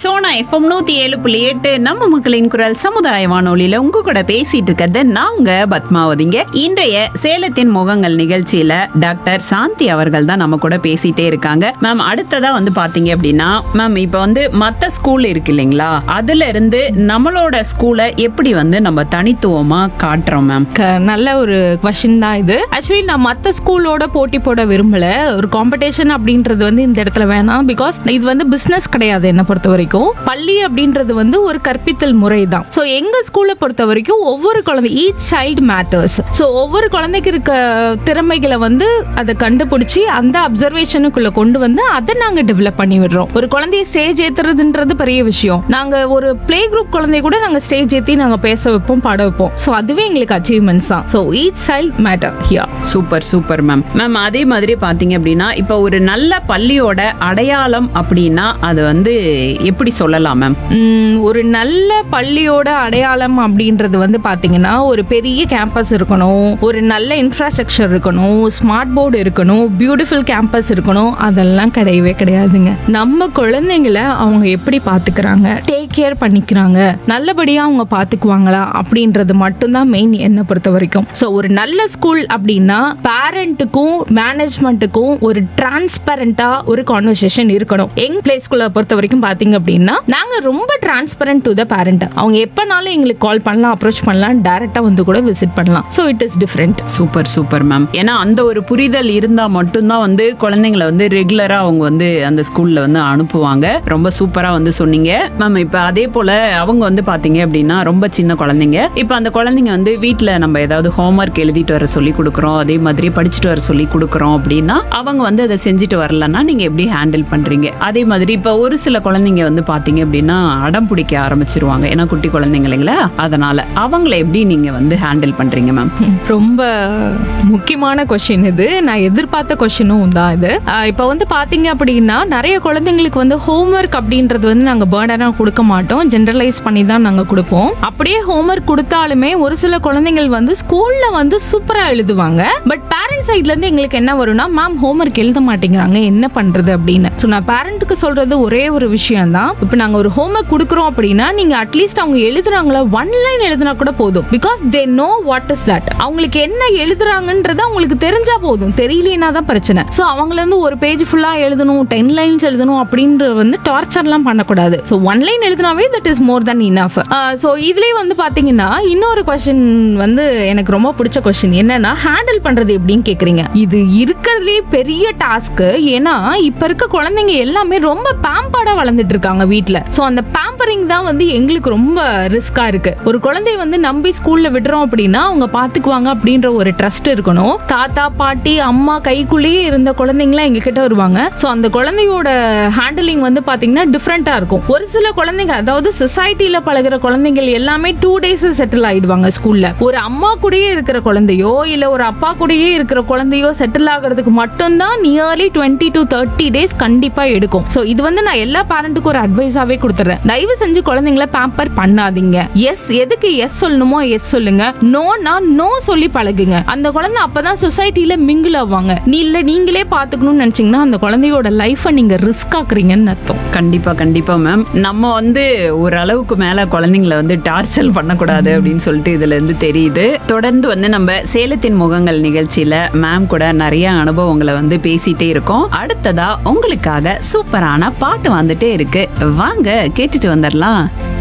Sona FM நூத்தி ஏழு புள்ளி எட்டு நம்ம மக்களின் குரல் சமுதாய வானொலியில உங்க கூட பேசிட்டு இருக்கிறது நான் உங்க பத்மாவதிங்க இன்றைய சேலத்தின் முகங்கள் நிகழ்ச்சியில டாக்டர் சாந்தி அவர்கள் தான் நம்ம கூட பேசிட்டே இருக்காங்க மேம் அடுத்ததா வந்து பாத்தீங்க அப்படின்னா மேம் இப்ப வந்து மத்த ஸ்கூல் இருக்கு இல்லைங்களா அதுல இருந்து நம்மளோட ஸ்கூலை எப்படி வந்து நம்ம தனித்துவமா காட்டுறோம் மேம் க- நல்ல ஒரு கொஷின் தான் இது ஆக்சுவலி நான் மற்ற ஸ்கூலோட போட்டி போட விரும்பல ஒரு காம்படிஷன் அப்படின்றது வந்து இந்த இடத்துல வேணாம் பிகாஸ் இது வந்து பிசினஸ் கிடையாது என்னை பொறுத்த வரைக்கும் பள்ளி அப்படின்றது வந்து ஒரு கற்பித்தல் முறை தான் ஸோ எங்க ஸ்கூலை பொறுத்த வரைக்கும் ஒவ்வொரு குழந்தை ஈச் சைல்டு மேட்டர்ஸ் ஸோ ஒவ்வொரு குழந்தைக்கு இருக்க திறமைகளை வந்து அதை கண்டுபிடிச்சி அந்த அப்சர்வேஷனுக்குள்ள கொண்டு வந்து அதை நாங்க டெவலப் பண்ணி விடுறோம் ஒரு குழந்தைய ஸ்டேஜ் ஏத்துறதுன்றது பெரிய விஷயம் நாங்க ஒரு பிளே குரூப் குழந்தைய கூட நாங்க ஸ்டேஜ் ஏத்தி நாங்க பேச வைப்போம் பாட வைப்போம் ஸோ அதுவே எங்களுக்கு அச்சீவ்மெண்ட்ஸ் தான் so each child matter here super super ma'am ma'am அதே மாதிரி பாத்தீங்க அப்படின்னா இப்ப ஒரு நல்ல பள்ளியோட அடையாளம் அப்படின்னா அது வந்து எப்படி சொல்லலாம் மேம் ம், ஒரு நல்ல பள்ளியோட அடையாளம் அப்படின்றது வந்து பாத்தீங்கன்னா ஒரு பெரிய கேம்பஸ் இருக்கணும் ஒரு நல்ல இன்ஃப்ராஸ்ட்ரக்சர் இருக்கணும் ஸ்மார்ட் போர்டு இருக்கணும் பியூட்டிஃபுல் கேம்பஸ் இருக்கணும் அதெல்லாம் கிடையவே கிடையாதுங்க நம்ம குழந்தைங்களை அவங்க எப்படி பாத்துக்கிறாங்க டேக் கேர் பண்ணிக்கிறாங்க நல்லபடியா அவங்க பாத்துக்குவாங்களா அப்படின்றது மட்டும்தான் மெயின் என்னை பொறுத்த வரைக்கும் ஸோ ஒரு நல்ல ஸ்கூல் அப்படின்னா பேரண்ட்டுக்கும் மேனேஜ்மெண்ட்டுக்கும் ஒரு டிரான்ஸ்பரண்டா ஒரு கான்வர்சேஷன் இருக்கணும் எங் பிளே ஸ்கூலை பொறுத்த வரைக்கும் பாத்தீங்க அப்படின்னா நாங்க ரொம்ப டிரான்ஸ்பரண்ட் டு த பேரண்ட் அவங்க எப்பனாலும் எங்களுக்கு கால் பண்ணலாம் அப்ரோச் பண்ணலாம் டைரக்டா வந்து கூட விசிட் பண்ணலாம் so it is different super super ma'am ஏன்னா அந்த ஒரு புரிதல் இருந்தா மட்டும்தான் வந்து குழந்தைங்களை வந்து ரெகுலரா அவங்க வந்து அந்த ஸ்கூல்ல வந்து அனுப்புவாங்க ரொம்ப சூப்பரா வந்து சொன்னீங்க மேம் இப்ப அதே போல அவங்க வந்து பாத்தீங்க அப்படின்னா ரொம்ப சின்ன குழந்தைங்க இப்ப அந்த குழந்தைங்க வந்து வீட்ல நம்ம ஏதாவது ஹோம்ஒர்க் எழுதிட்டு வர சொல்லி கொடுக்குறோம் அதே மாதிரி படிச்சுட்டு வர சொல்லி கொடுக்குறோம் அப்படின்னா அவங்க வந்து அதை செஞ்சுட்டு வரலன்னா நீங்க எப்படி ஹேண்டில் பண்றீங்க அதே மாதிரி இப்ப ஒரு சில குழந்தைங்க வந்து பாத்தீங்க அப்படின்னா அடம் பிடிக்க ஆரம்பிச்சிருவாங்க ஏன்னா குட்டி குழந்தைங்க இல்லைங்களா அதனால அவங்கள எப்படி நீங்க வந்து ஹேண்டில் பண்றீங்க மேம் ரொம்ப முக்கியமான கொஷின் இது நான் எதிர்பார்த்த கொஷினும் தான் இது ஆஹ் இப்போ வந்து பாத்தீங்க அப்படின்னா நிறைய குழந்தைங்களுக்கு வந்து ஹோம்ஒர்க் அப்படின்றது வந்து நாங்க பேர்டனா கொடுக்க மாட்டோம் ஜென்ரலைஸ் பண்ணி தான் நாங்க கொடுப்போம் அப்படியே ஹோம்ஒர்க் கொடுத்தாலுமே ஒரு சில குழந்தைகள் வந்து ஸ்கூல்ல வந்து சூப்பரா எழுதுவாங்க பட் பேரண்ட் சைட்ல இருந்து எங்களுக்கு என்ன வரும்னா மேம் ஹோம்ஒர்க் எழுத மாட்டேங்கிறாங்க என்ன பண்றது அப்படின்னு ஸோ நான் பேரண்ட்டுக்கு சொல்றது ஒரே ஒரு விஷயம் தான் இப்போ நாங்க ஒரு ஹோம்ஒர்க் கொடுக்குறோம் அப்படின்னா நீங்க அட்லீஸ்ட் அவங்க எழுதுறாங்களா ஒன் லைன் எழுதுனா கூட போதும் because they know what is that அவங்களுக்கு என்ன எழுதுறாங்கன்றது அவங்களுக்கு தெரிஞ்சா போதும் தெரியலனா தான் பிரச்சனை ஸோ அவங்கள வந்து ஒரு பேஜ் ஃபுல்லா எழுதணும் டென் லைன்ஸ் எழுதணும் அப்படின்ற வந்து டார்ச்சர்லாம் பண்ணக்கூடாது ஸோ ஒன் லைன் எழுதினாவே that is more than enough so இதுலயே வந்து பாத்தீங்கன்னா இன்னொரு கொஸ்டின் வந்து எனக்கு ரொம்ப பிடிச்ச கொஸ்டின் என்னன்னா ஹேண்டில் பண்றது எப்படின்னு கேக்குறீங்க இது இருக்கிறதுலே பெரிய டாஸ்க் ஏன்னா இப்ப இருக்க குழந்தைங்க எல்லாமே ரொம்ப பேம்பர்டா வளர்ந்துட்டு இருக்காங்க வீட்ல ஸோ அந்த பேம்பரிங் தான் வந்து எங்களுக்கு ரொம்ப ரிஸ்கா இருக்கு ஒரு குழந்தைய வந்து நம்பி ஸ்கூல்ல விடுறோம் அப்படின்னா அவங்க பாத்துக்குவாங்க அப்படின்ற ஒரு ட்ரஸ்ட் இருக்கணும் தாத்தா பாட்டி அம்மா கைக்குள்ளேயே இருந்த குழந்தைங்களாம் எங்க கிட்ட வருவாங்க ஸோ அந்த குழந்தையோட ஹேண்டிலிங் வந்து பாத்தீங்கன்னா டிஃப்ரெண்டா இருக்கும் ஒரு சில குழந்தைங்க அதாவது சொசைட்டில பழகுற குழந்தைகள் எல்லாமே டூ டேஸ் செட்டில் ஆயிடுவாங்க ஸ்கூல்ல ஒரு அம்மா கூடயே இருக்கிற குழந்தையோ இல்ல ஒரு அப்பா கூடயே இருக்கிற குழந்தையோ செட்டில் ஆகிறதுக்கு மட்டும்தான் nearly twenty to thirty days கண்டிப்பா எடுக்கும் ஸோ இது வந்து நான் எல்லா பேரண்ட்டுக்கும் ஒரு அட்வைஸாவே கொடுத்துறேன் தயவு செஞ்சு குழந்தைங்கள பேம்பர் பண்ணாதீங்க எஸ் எதுக்கு எஸ் சொல்லணுமோ எஸ் சொல்லுங்க நோனா நோ சொல்லி பழகுங்க அந்த குழந்தை அப்பதான் சொசைட்டில மிங்கிள் ஆவாங்க நீ இல்ல நீங்களே பாத்துக்கணும்னு நினைச்சீங்கன்னா அந்த குழந்தையோட லைஃபை நீங்க ரிஸ்க் ஆக்குறீங்கன்னு அர்த்தம் கண்டிப்பா கண்டிப்பா மேம் நம்ம வந்து ஒரு அளவுக்கு மேல குழந்தைங்களை வந்து டார்ச்சர் பண்ணக்கூடாது அப்படின்னு சொல்லிட்டு இதுல இருந்து தெரியுது தொடர்ந்து வந்து நம்ம சேலத்தின் முகங்கள் நிகழ்ச்சியில மேம் கூட நிறைய அனுபவங்களை வந்து பேசிட்டே இருக்கோம் அடுத்ததா உங்களுக்காக சூப்பரான பாட்டு வந்துட்டே இருக்கு வாங்க கேட்டுட்டு வந்துடலாம்